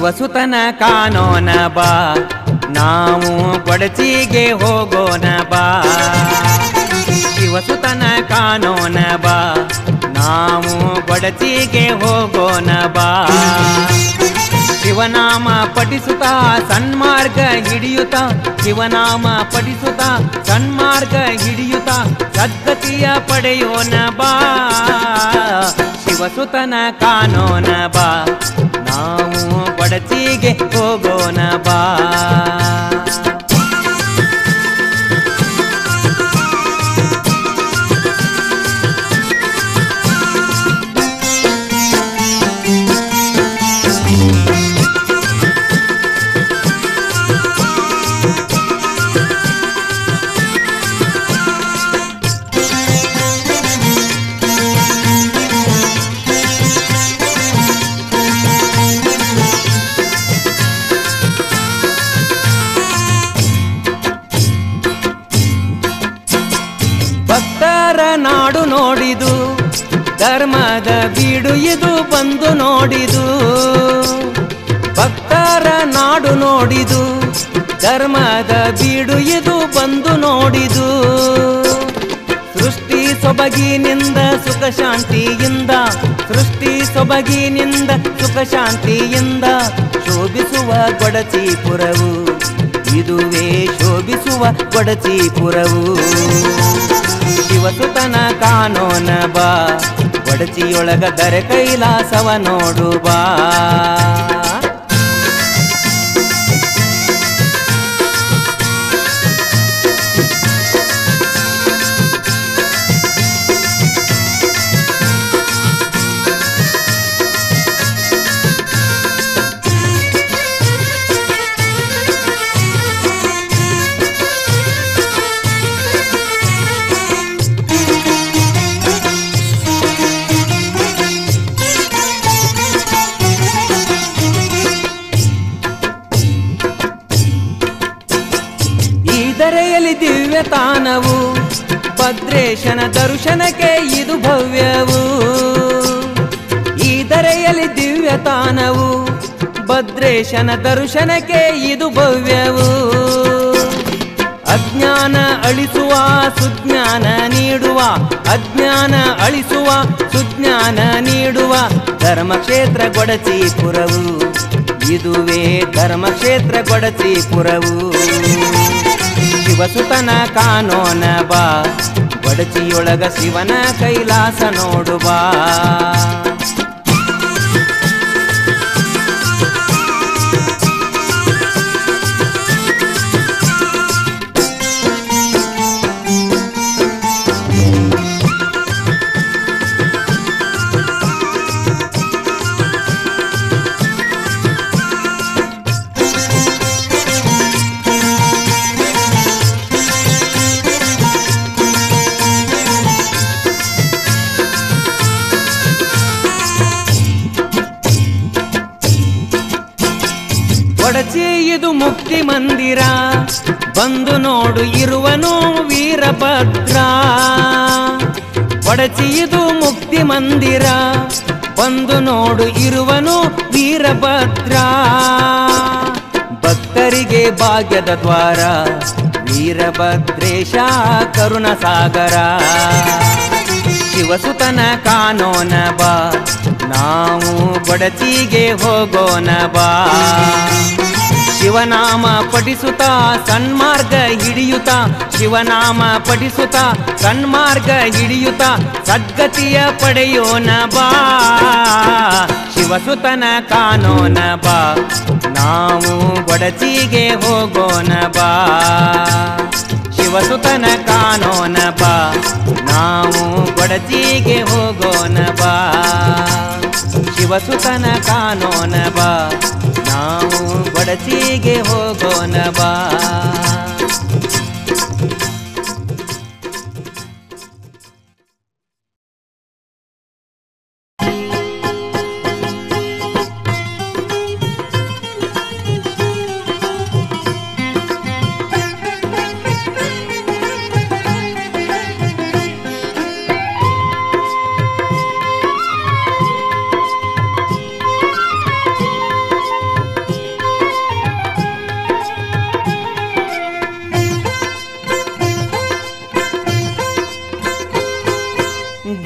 ಶಿವಸುತನ ಕಾನೋನ ಬಾ ನಾವು ಕೊಡಚಿಗೆ ಹೋಗೋಣ ಬಾ ಶಿವಸುತನ ಕಾನೋನ ಬಾ ನಾವು ಕೊಡಚಿಗೆ ಹೋಗೋಣ ಬಾ ಶಿವನಾಮ ಪಠಿಸುತ್ತ ಸನ್ಮಾರ್ಗ ಹಿಡಿಯುತ್ತ ಶಿವನಾಮ ಪಠಿಸುತ್ತ ಸನ್ಮಾರ್ಗ ಹಿಡಿಯುತ್ತ ಸದ್ಗತಿಯ ಪಡೆಯೋಣ ಬಾ ಶಿವಸುತನ ಕಾನೋನ ಬಾ ನಾವು ಕೊಡಚಿಗೆ ಹೋಗೋಣ ಬಾ ಭಕ್ತರ ನಾಡು ನೋಡಿದು ಧರ್ಮದ ಬೀಡು ಇದು ಬಂದು ನೋಡಿದು ಭಕ್ತರ ನಾಡು ನೋಡಿದು ಧರ್ಮದ ಬೀಡು ಇದು ಬಂದು ನೋಡಿದು ಸೃಷ್ಟಿ ಸೊಬಗಿನಿಂದ ಸುಖ ಶಾಂತಿಯಿಂದ ಸೃಷ್ಟಿ ಸೊಬಗಿನಿಂದ ಸುಖ ಶಾಂತಿಯಿಂದ ಶೋಭಿಸುವ ಗೊಡಚಿಪುರವು ಇದುವೇ ಶೋಭಿಸುವ ಗೊಡಚಿಪುರವು ಶಿವಸುತನ ಕಾನೋನ ಬಾ ಒಡಚಿಯೊಳಗ ದರೆ ಕೈಲಾಸವ ನೋಡು ಬಾ ಈ ಧರೆಯಲ್ಲಿ ದಿವ್ಯ ತಾನವು ಭದ್ರೇಶನ ದರ್ಶನಕ್ಕೆ ಇದು ಭವ್ಯವು ಈ ಧರೆಯಲ್ಲಿ ದಿವ್ಯ ತಾನವು ಭದ್ರೇಶನ ದರ್ಶನಕ್ಕೆ ಇದು ಭವ್ಯವು ಅಜ್ಞಾನ ಅಳಿಸುವ ಸುಜ್ಞಾನ ನೀಡುವ ಅಜ್ಞಾನ ಅಳಿಸುವ ಸುಜ್ಞಾನ ನೀಡುವ ಧರ್ಮಕ್ಷೇತ್ರ ಗೊಡಚಿಪುರವು ಇದುವೇ ಧರ್ಮಕ್ಷೇತ್ರ ಗೊಡಚಿಪುರವು ಶಿವಸುತನ ಕಾನೋನ ಬಾ ಬಡಚಿಯೊಳಗ ಶಿವನ ಕೈಲಾಸ ನೋಡು ಬಾ ಕೊಡಚಿ ಇದು ಮುಕ್ತಿ ಮಂದಿರ ಬಂದು ನೋಡು ಇರುವನು ವೀರಭದ್ರ ಕೊಡಚಿ ಇದು ಮುಕ್ತಿ ಮಂದಿರ ಬಂದು ನೋಡು ಇರುವನು ವೀರಭದ್ರ ಭಕ್ತರಿಗೆ ಭಾಗ್ಯದ ದ್ವಾರ ವೀರಭದ್ರೇಶ ಕರುಣ ಸಾಗರ ಶಿವಸುತನ ಕಾನೋನ ಬಾ ನಾವು ಬಡಚಿಗೆ ಹೋಗೋಣ ಬಾ ಶಿವನಾಮ ಪಠಿಸುತ್ತ ಸನ್ಮಾರ್ಗ ಹಿಡಿಯುತ್ತ ಶಿವನಾಮ ಪಠಿಸುತ್ತ ಸನ್ಮಾರ್ಗ ಹಿಡಿಯುತ್ತ ಸದ್ಗತಿಯ ಪಡೆಯೋಣ ಬಾ ಶಿವಸುತನ ಕಾನೋನ ಬಾ ನಾವು ಬಡಚಿಗೆ ಹೋಗೋಣ ಬಾ ಶಿವಸುತನ ಕಾನೋನ ಬಾ ನಾವು ಬಡಚಿಗೆ ಹೋಗೋಣ ಬಾ ಶಿವಸುತನ ಕಾನೋನ ಬಾ ನಾವು ಬಡಚಿಗೆ ಹೋಗೋಣ ಬಾ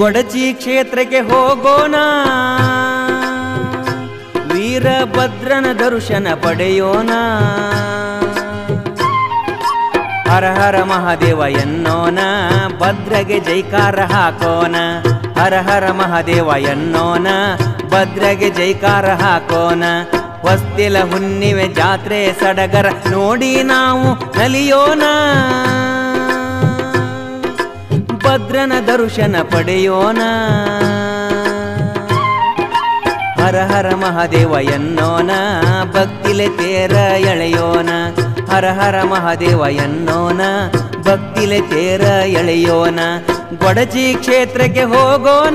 ಗೊಡಚಿ ಕ್ಷೇತ್ರಕ್ಕೆ ಹೋಗೋಣ ವೀರಭದ್ರನ ದರ್ಶನ ಪಡೆಯೋಣ ಹರ ಹರ ಮಹಾದೇವ ಎನ್ನೋನ ಭದ್ರಗೆ ಜೈಕಾರ ಹಾಕೋನ ಹರ ಹರ ಮಹಾದೇವ ಎನ್ನೋನ ಭದ್ರಗೆ ಜೈಕಾರ ಹಾಕೋನ ಹೊಸ್ತಿಲ ಹುಣ್ಣಿಮೆ ಜಾತ್ರೆ ಸಡಗರ ನೋಡಿ ನಾವು ನಲಿಯೋಣ ಭದ್ರನ ದರ್ಶನ ಪಡೆಯೋಣ ಹರ ಹರ ಮಹಾದೇವ ಎನ್ನೋನ ಭಕ್ತಿಲೆ ತೇರ ಎಳೆಯೋನ ಹರ ಹರ ಮಹಾದೇವ ಎನ್ನೋನ ಭಕ್ತಿಲೆ ತೇರ ಎಳೆಯೋನ ಗೊಡಚಿ ಕ್ಷೇತ್ರಕ್ಕೆ ಹೋಗೋಣ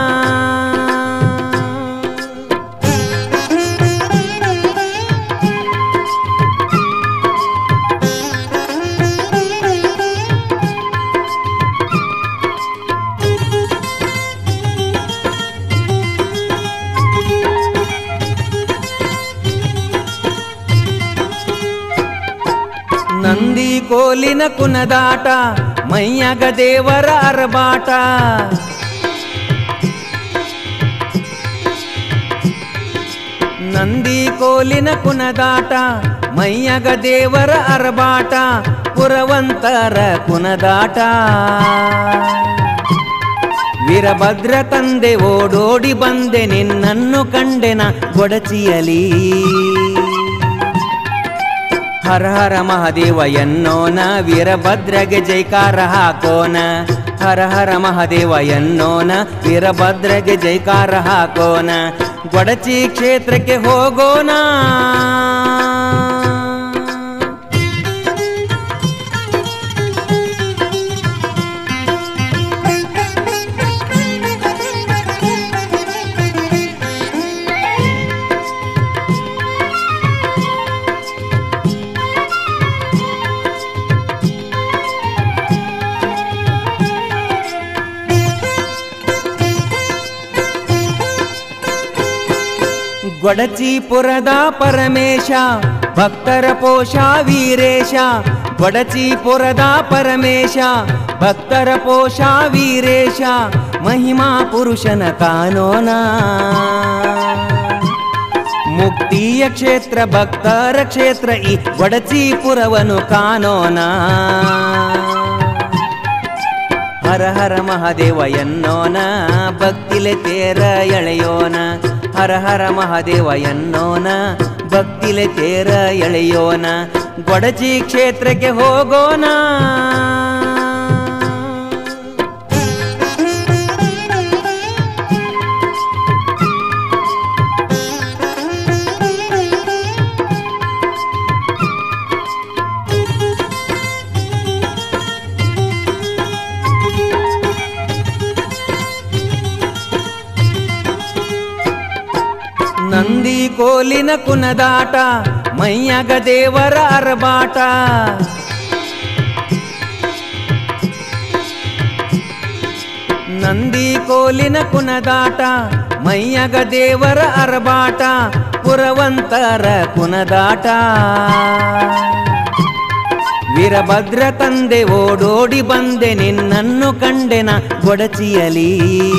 ನಂದಿ ಕೋಲಿನ ಕುನದಾಟ ಮೈಯಗ ದೇವರ ಅರಬಾಟ ನಂದಿ ಕೋಲಿನ ಕುನದಾಟ ಮೈಯಗ ದೇವರ ಅರಬಾಟ ಪುರವಂತರ ಕುನದಾಟ ವೀರಭದ್ರ ತಂದೆ ಓಡೋಡಿ ಬಂದೆ ನಿನ್ನನ್ನು ಕಂಡೆನ ಗೊಡಚಿಯಲಿ ಹರ ಹರ ಮಹಾದೇವ ಎನ್ನೋನ ವೀರಭದ್ರಗೆ ಜೈಕಾರ ಹಾಕೋನ ಹರ ಹರ ಮಹಾದೇವ ಎನ್ನೋನ ವೀರಭದ್ರಗೆ ಜೈಕಾರ ಹಾಕೋನ ಗೊಡಚಿ ಕ್ಷೇತ್ರಕ್ಕೆ ಹೋಗೋಣ ಗೊಡಚಿಪುರದ ಪರಮೇಶ ಭಕ್ತರ ಪೋಷ ವೀರೇಶ ಗೊಡಚಿಪುರದ ಪರಮೇಶ ಭಕ್ತರ ಪೋಷ ವೀರೇಶ ಮಹಿಮಾ ಪುರುಷನ ಕಾನೋನ ಮುಕ್ತಿಯ ಕ್ಷೇತ್ರ ಭಕ್ತರ ಕ್ಷೇತ್ರ ಈ ಗೊಡಚಿಪುರವನು ಕಾನೋನ ಹರ ಹರ ಮಹಾದೇವ ಎನ್ನೋನ ಭಕ್ತಿಲೆ ತೇರ ಎಳೆಯೋನ ಹರ ಹರ ಮಹಾದೇವ ಎನ್ನೋನ ಭಕ್ತಿಲೆ ತೇರ ಎಳೆಯೋನ ಗೊಡಚಿ ಕ್ಷೇತ್ರಕ್ಕೆ ಹೋಗೋಣ ನಂದಿ ಕೋಲಿನ ಕುನದಾಟ ಮೈಯಗ ದೇವರ ಅರಬಾಟ ನಂದಿ ಕೋಲಿನ ಕುನದಾಟ ಮೈಯಗ ದೇವರ ಅರಬಾಟ ಪುರವಂತರ ಕುನದಾಟ ವೀರಭದ್ರ ತಂದೆ ಓಡೋಡಿ ಬಂದೆ ನಿನ್ನನ್ನು ಕಂಡೆನ ಗೊಡಚಿಯಲಿ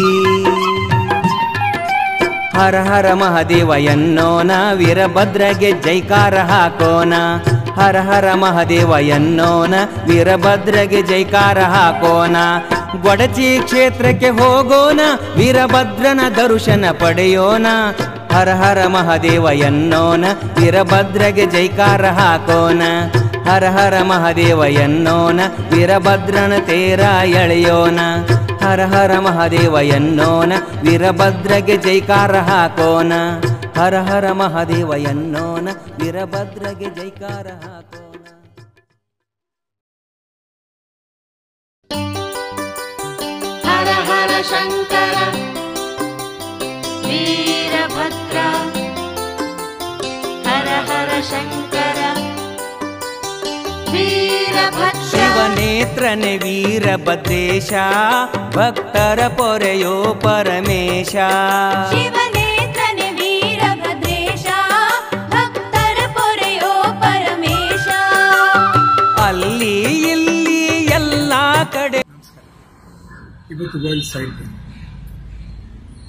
ಹರ ಹರ ಮಹದೇವ ಎನ್ನೋನ ವೀರಭದ್ರಗೆ ಜೈಕಾರ ಹಾಕೋನ ಹರ ಹರ ಮಹದೇವ ಎನ್ನೋನ ವೀರಭದ್ರಗೆ ಜೈಕಾರ ಹಾಕೋನ ಗೊಡಚಿ ಕ್ಷೇತ್ರಕ್ಕೆ ಹೋಗೋಣ ವೀರಭದ್ರನ ದರ್ಶನ ಪಡೆಯೋಣ ಹರ ಹರ ಮಹದೇವ ಎನ್ನೋನ ವೀರಭದ್ರಗೆ ಜೈಕಾರ ಹಾಕೋನ ಹರ ಹರ ಮಹದೇವ ಎನ್ನೋನ ವೀರಭದ್ರನ ತೇರ ಎಳೆಯೋನ ಹರ ಹರ ಮಹಾದೇವ ಎನ್ನೋನ ವೀರಭದ್ರಗೆ ಜೈಕಾರ ಹಾಕೋನ ಹರ ಹರ ಮಹಾದೇವ ಎನ್ನೋನ ವೀರಭದ್ರಗೆ ಜೈಕಾರ ಹಾಕೋನ हर हर शङ्कर वीरभद्र हर हर शङ्कर वीरभद्र ಶಿವನೇತ್ರನೆ ವೀರಭದ್ರೇಶ ಭಕ್ತರ ಪೊರೆಯೋ ಪರಮೇಶ ಶಿವನೇತ್ರನೆ ವೀರಭದ್ರೇಶ ಭಕ್ತರ ಪೊರೆಯೋ ಪರಮೇಶ ಅಲ್ಲಿ ಇಲ್ಲಿ ಎಲ್ಲ ಕಡೆ ಇವತ್ತು ವರ್ಲ್ಡ್ ಸೈಡ್ ಡೇ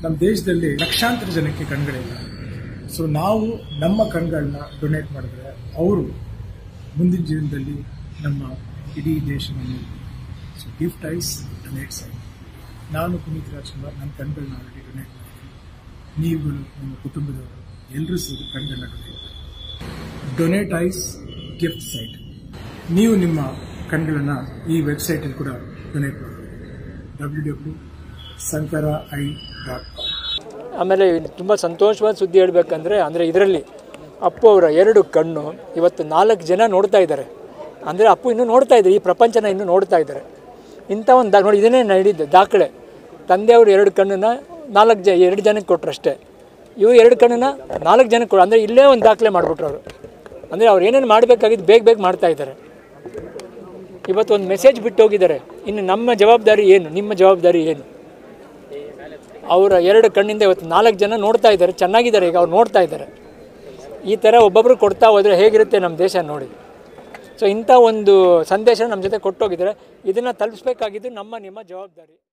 ನಮ್ಮ ದೇಶದಲ್ಲಿ ಲಕ್ಷಾಂತರ ಜನಕ್ಕೆ ಕಣ್ಗಳಿಲ್ಲ ಸೊ ನಾವು ನಮ್ಮ ಕಣ್ಗಳನ್ನ ಡೊನೇಟ್ ಮಾಡಿದ್ರೆ ಅವರು ಮುಂದಿನ ಜೀವನದಲ್ಲಿ ನಮ್ಮ ಇಡೀ ದೇಶವನ್ನು ಸೊ ಗಿಫ್ಟ್ ಐಸ್ ಡೊನೇಟ್ ಸೈ ನಾನು ಪುನೀತ್ ರಾಜ್ಕುಮಾರ್ ನನ್ನ ಕಣ್ಗಳನ್ನ ಆಲ್ರೆಡಿ ಡೊನೇಟ್ ಮಾಡಿದ್ದೀನಿ ನೀವುಗಳು ನಿಮ್ಮ ಕುಟುಂಬದವರು ಎಲ್ಲರೂ ಸೇರಿ ಕಣ್ಗಳನ್ನ ಡೊನೇಟ್ ಮಾಡಿ ಡೊನೇಟ್ ಐಸ್ ಗಿಫ್ಟ್ ಸೈಟ್ ನೀವು ನಿಮ್ಮ ಕಣ್ಗಳನ್ನು ಈ ವೆಬ್ಸೈಟಲ್ಲಿ ಕೂಡ ಡೊನೇಟ್ ಮಾಡಬಹುದು W W Sankara eye dot com ಆಮೇಲೆ ತುಂಬ ಸಂತೋಷವಾದ ಸುದ್ದಿ ಹೇಳಬೇಕಂದ್ರೆ ಅಂದರೆ ಇದರಲ್ಲಿ ಅಪ್ಪು ಅವರ ಎರಡು ಕಣ್ಣು ಇವತ್ತು ನಾಲ್ಕು ಜನ ನೋಡ್ತಾ ಇದ್ದಾರೆ ಅಂದರೆ ಅಪ್ಪು ಇನ್ನೂ ನೋಡ್ತಾ ಇದ್ದಾರೆ ಈ ಪ್ರಪಂಚನ ಇನ್ನೂ ನೋಡ್ತಾ ಇದ್ದಾರೆ ಇಂಥ ಒಂದು ದಾ ನೋಡಿ ಇದನ್ನೇ ನಡೆದಿದ್ದು ದಾಖಲೆ ತಂದೆಯವರು ಎರಡು ಕಣ್ಣನ್ನು ನಾಲ್ಕು ಜ ಎರಡು ಜನಕ್ಕೆ ಕೊಟ್ಟರು ಅಷ್ಟೇ ಇವು ಎರಡು ಕಣ್ಣನ್ನು ನಾಲ್ಕು ಜನಕ್ಕೆ ಕೊಡು ಅಂದರೆ ಇಲ್ಲೇ ಒಂದು ದಾಖಲೆ ಮಾಡಿಬಿಟ್ರು ಅವರು ಅಂದರೆ ಅವ್ರು ಏನೇನು ಮಾಡಬೇಕಾಗಿದ್ದು ಬೇಗ ಬೇಗ ಮಾಡ್ತಾ ಇದ್ದಾರೆ ಇವತ್ತು ಒಂದು ಮೆಸೇಜ್ ಬಿಟ್ಟು ಹೋಗಿದ್ದಾರೆ ಇನ್ನು ನಮ್ಮ ಜವಾಬ್ದಾರಿ ಏನು ನಿಮ್ಮ ಜವಾಬ್ದಾರಿ ಏನು ಅವರ ಎರಡು ಕಣ್ಣಿಂದ ಇವತ್ತು ನಾಲ್ಕು ಜನ ನೋಡ್ತಾ ಇದ್ದಾರೆ ಚೆನ್ನಾಗಿದ್ದಾರೆ ಈಗ ಅವ್ರು ನೋಡ್ತಾ ಇದ್ದಾರೆ ಈ ಥರ ಒಬ್ಬೊಬ್ಬರು ಕೊಡ್ತಾ ಹೋದರೆ ಹೇಗಿರುತ್ತೆ ನಮ್ಮ ದೇಶ ನೋಡಿ ಸೊ ಇಂಥ ಒಂದು ಸಂದೇಶ ನಮ್ಮ ಜೊತೆ ಕೊಟ್ಟೋಗಿದ್ದಾರೆ ಇದನ್ನು ತಲುಪಿಸ್ಬೇಕಾಗಿದ್ದು ನಮ್ಮ ನಿಮ್ಮ ಜವಾಬ್ದಾರಿ